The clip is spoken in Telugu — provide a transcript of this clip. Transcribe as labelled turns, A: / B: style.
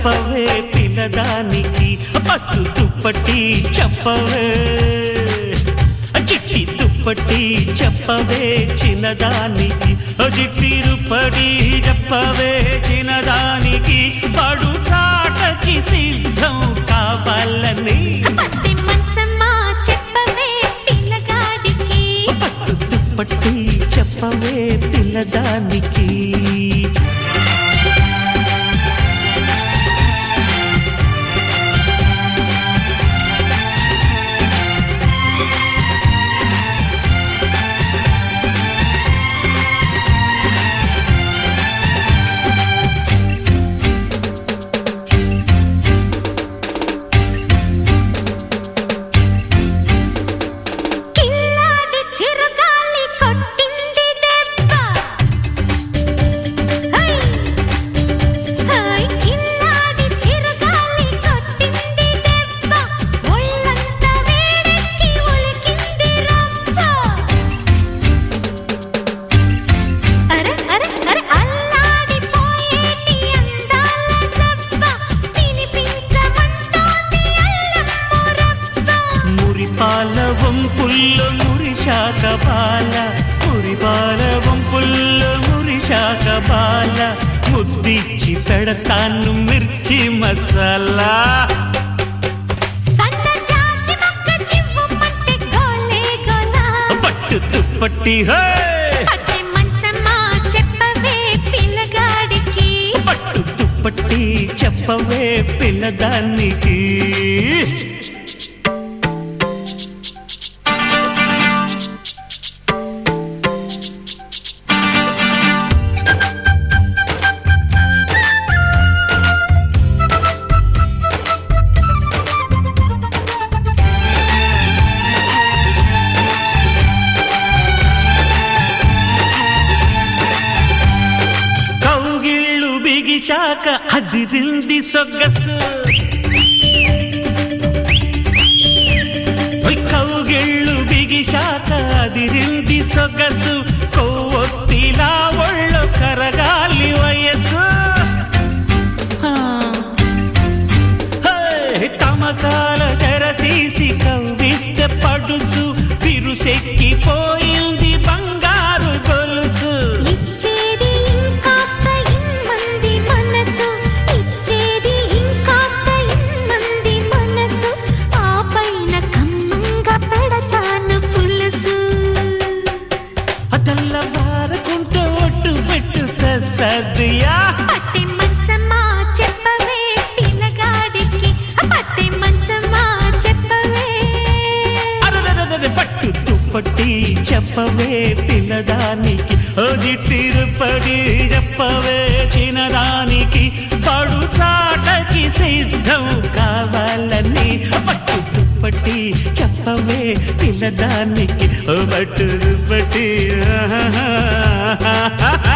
A: చెప్పవే పిల్లదానికి పట్టు దుప్పటి చెప్పవే చిట్టి దుప్పటి చెప్పవే చిన్నదానికి జిట్టి రుప్పటి చెప్పవే చిన్నదానికి పడు చాటకి సిద్ధం కావాలని
B: పట్టి మంచమ్మా చెప్పవే పిల్లగాడికి
A: పట్టు దుప్పటి చెప్పవే పిల్లదానికి
B: కిల్లాడి చిరుగాలి కొట్టింది దెబ్బ హై హై కిల్లాడి చిరుగాలి కొట్టింది దెబ్బ ఒళ్ళంతా వేడెక్కి ఉలికింది రవ్వ అరే అరే అరే అల్లాడిపోయేటి అందాల జబ్బ వినిపించమంటోంది అల్లమ్మ రబ్బ
A: మురిపాల వంపుల్లో మురిశాక బాల మురిపాల వంపుల్లో మురిశాక బాల ముద్దిచ్చి పెడతాను మిర్చి మసాలా
B: సన్న జాజి మొక్క చివ్వుమంటే గోలే గోలా.
A: పట్టు దుప్పటి హే
B: పట్టి మంచమ్మా చెప్పవే పిల్లగాడికి.
A: పట్టు దుప్పటి చెప్పవే పిల్లదానికి కౌగిళ్ళు బిగిశాక అదిరింది సొగ్గసు ఓయ్ కౌగిళ్ళు బిగిశాక అదిరింది సొగసు కొవ్వొత్తిలా ఒళ్ళో కరగాలి వయస్సు ఆ. హే, తమకాల తెర తీసి కవ్విస్తే పడుచు పిరుసెక్కిపోయింది బంగారు గొలుసు
B: ఇచ్చేది ఇంకాస్త ఇమ్మంది మనసు. ఇచ్చేది ఇంకాస్త ఇమ్మంది మనసు. ఆ పైన కమ్మంగా పెడతాను పులుసు.
A: తెల్లవారకుంటూ ఒట్టు పెట్టు సద్యా
B: పట్టి మంచమ్మా చెప్పవే పిల్లగాడికి. పట్టి మంచమ్మా చెప్పవే
A: అరరరరర పట్టు దుప్పటి చెప్పవే పిల్లదానికి అది తిరుపడి చెప్పవే చిన్నదానికి పడు చాటకి సిద్ధం కావాలని పట్టు దుప్పటి చెప్పవే పిల్లదానికి ఓ పట్టు దుప్పటి ఆహాహాహా.